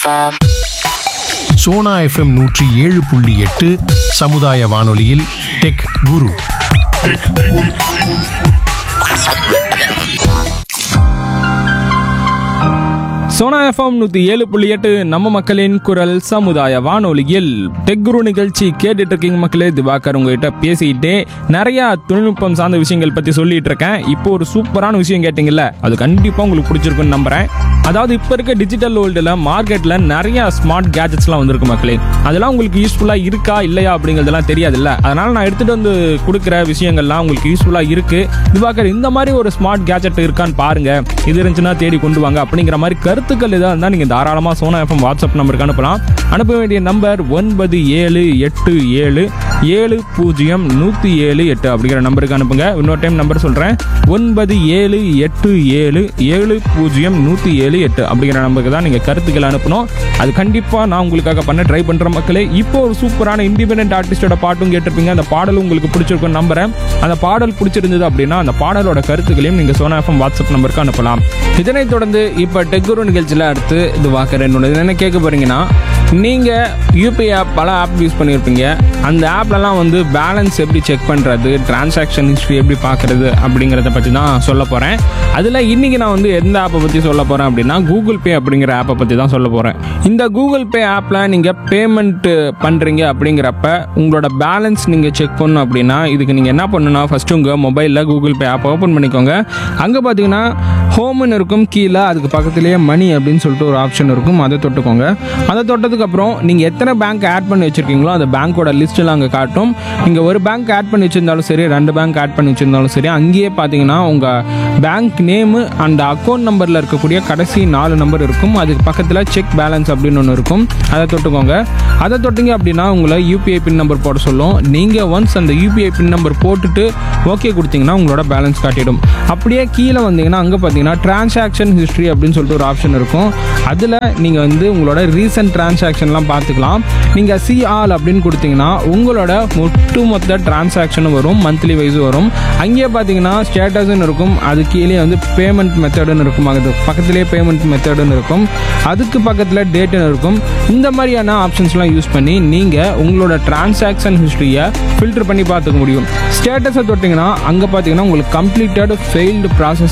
FM. Sona FM நூற்றி ஏழு புள்ளி எட்டு சமுதாய வானொலியில் டெக் குரு சோனா எஃப்எம் நூற்றி ஏழு புள்ளி எட்டு நம்ம மக்களின் குரல் சமுதாய வானொலியில் டெக்குரு நிகழ்ச்சி கேட்டுட்டு இருக்கீங்க மக்களே திவாகர் உங்ககிட்ட பேசிக்கிட்டே நிறையா தொழில்நுட்பம் சார்ந்த விஷயங்கள் பற்றி சொல்லிட்டு இருக்கேன் இப்போ ஒரு சூப்பரான விஷயம் கேட்டிங்கல்ல அது கண்டிப்பாக உங்களுக்கு பிடிச்சிருக்குன்னு நம்புறேன் அதாவது இப்போ இருக்க டிஜிட்டல் வேர்ல்டில் மார்க்கெட்டில் நிறைய ஸ்மார்ட் கேஜெட்ஸ்லாம் வந்திருக்கு மக்களே அதெல்லாம் உங்களுக்கு யூஸ்ஃபுல்லாக இருக்கா இல்லையா அப்படிங்கிறதெல்லாம் தெரியாதுல்ல அதனால் நான் எடுத்துகிட்டு வந்து கொடுக்குற விஷயங்கள்லாம் உங்களுக்கு யூஸ்ஃபுல்லாக இருக்குது திவாகர் இந்த மாதிரி ஒரு ஸ்மார்ட் கேஜெட் இருக்கான்னு பாருங்க இது இருந்துச்சுன்னா தேடி கொண்டு வாங்க அப்படிங்கிற மாதிரி கருத்துக்கள் எதாக இருந்தால் நீங்கள் தாராளமாக சோனா எஃப்எம் வாட்ஸ்அப் நம்பருக்கு அனுப்பலாம் அனுப்ப வேண்டிய நம்பர் ஒன்பது ஏழு எட்டு ஏழு ஏழு பூஜ்ஜியம் நூற்றி ஏழு எட்டு அப்படிங்கிற நம்பருக்கு அனுப்புங்க இன்னொரு டைம் நம்பர் சொல்கிறேன் ஒன்பது ஏழு எட்டு ஏழு ஏழு பூஜ்ஜியம் நூற்றி ஏழு எட்டு அப்படிங்கிற நம்பருக்கு தான் நீங்கள் கருத்துக்கள் அனுப்பணும் அது கண்டிப்பாக நான் உங்களுக்காக பண்ண ட்ரை பண்ணுற மக்களே இப்போ ஒரு சூப்பரான இண்டிபெண்டன்ட் ஆர்டிஸ்டோட பாட்டும் கேட்டிருப்பீங்க அந்த பாடல் உங்களுக்கு பிடிச்சிருக்குன்னு நம்புறேன் அந்த பாடல் பிடிச்சிருந்தது அப்படின்னா அந்த பாடலோட கருத்துக்களையும் நீங்கள் சோனா எஃப்எம் வாட்ஸ்அப் நம்பருக்கு அனுப்பலாம் இதனைத் தொடர்ந்து இப்போ டெக்குரு நிகழ்ச்சியில் அடுத்து இது வாக்கர் என்னோட என்ன கேட்க போறீங்கன்னா நீங்கள் யூபிஐ ஆப் பல ஆப் யூஸ் பண்ணியிருப்பீங்க அந்த ஆப்லலாம் வந்து பேலன்ஸ் எப்படி செக் பண்ணுறது டிரான்சாக்ஷன் ஹிஸ்ட்ரி எப்படி பார்க்குறது அப்படிங்கிறத பற்றி தான் சொல்ல போகிறேன் அதில் இன்றைக்கி நான் வந்து எந்த ஆப்பை பற்றி சொல்ல போகிறேன் அப்படின்னா கூகுள் பே அப்படிங்கிற ஆப்பை பற்றி தான் சொல்ல போகிறேன் இந்த கூகுள் பே ஆப்பில் நீங்கள் பேமெண்ட்டு பண்ணுறீங்க அப்படிங்கிறப்ப உங்களோட பேலன்ஸ் நீங்கள் செக் பண்ணணும் அப்படின்னா இதுக்கு நீங்கள் என்ன பண்ணணும்னா ஃபஸ்ட்டு உங்கள் மொபைலில் கூகுள் பே ஆப் ஓப்பன் பண்ணிக்கோங்க அங்கே பார்த்தீங்கன்னா ஹோம்னு இருக்கும் கீழே அதுக்கு பக்கத்துலேயே மணி அப்படின்னு சொல்லிட்டு ஒரு ஆப்ஷன் இருக்கும் அதை தொட்டுக்கோங்க அதை தொட்டதுக்கு அப்புறம் நீங்கள் எத்தனை பேங்க் ஆட் பண்ணி வச்சிருக்கீங்களோ அந்த பேங்க்கோட லிஸ்ட்டெல்லாம் அங்கே காட்டும் நீங்கள் ஒரு பேங்க் ஆட் பண்ணி வச்சிருந்தாலும் சரி ரெண்டு பேங்க் ஆட் பண்ணி வச்சிருந்தாலும் சரி அங்கேயே பார்த்தீங்கன்னா உங்கள் பேங்க் நேமு அந்த அக்கௌண்ட் நம்பரில் இருக்கக்கூடிய கடைசி நாலு நம்பர் இருக்கும் அதுக்கு பக்கத்தில் செக் பேலன்ஸ் அப்படின்னு ஒன்று இருக்கும் அதை தொட்டுக்கோங்க அதை தொட்டிங்க அப்படின்னா உங்களை யூபிஐ பின் நம்பர் போட சொல்லும் நீங்கள் ஒன்ஸ் அந்த யூபிஐ பின் நம்பர் போட்டுட்டு ஓகே கொடுத்தீங்கன்னா உங்களோட பேலன்ஸ் காட்டிடும் அப்படியே கீழே வந்தீங்கன்னா அங்கே பார்த்தீங்கன்னா டிரான்சாக்ஷன் ஹிஸ்ட்ரி அப்படின்னு சொல்லிட்டு ஒரு ஆப்ஷன் இருக்கும் அதில் நீங்கள் வந்து உங்களோட ரீசன்ட் டிரான்சாக்ஷன்லாம் பார்த்துக்கலாம் நீங்கள் சி ஆல் அப்படின்னு கொடுத்தீங்கன்னா உங்களோட ஒட்டுமொத்த டிரான்சாக்ஷனும் வரும் மந்த்லி வைஸ் வரும் அங்கேயே பார்த்தீங்கன்னா ஸ்டேட்டஸ்ன்னு இருக்கும் அது கீழே வந்து பேமெண்ட் மெத்தடுன்னு இருக்கும் அது பக்கத்துலேயே பேமெண்ட் மெத்தடுன்னு இருக்கும் அதுக்கு பக்கத்தில் டேட்டுன்னு இருக்கும் இந்த மாதிரியான ஆப்ஷன்ஸ்லாம் யூஸ் பண்ணி நீங்கள் உங்களோட டிரான்சாக்ஷன் ஹிஸ்ட்ரியை ஃபில்டர் பண்ணி பார்த்துக்க முடியும் ஸ்டேட்டஸை தொட்டிங்கன்னா அங்கே பார்த்தீங்கன்னா உங்களுக்கு கம்ப்ளீட்டட் ஃபெயில்டு ப்ராசஸ்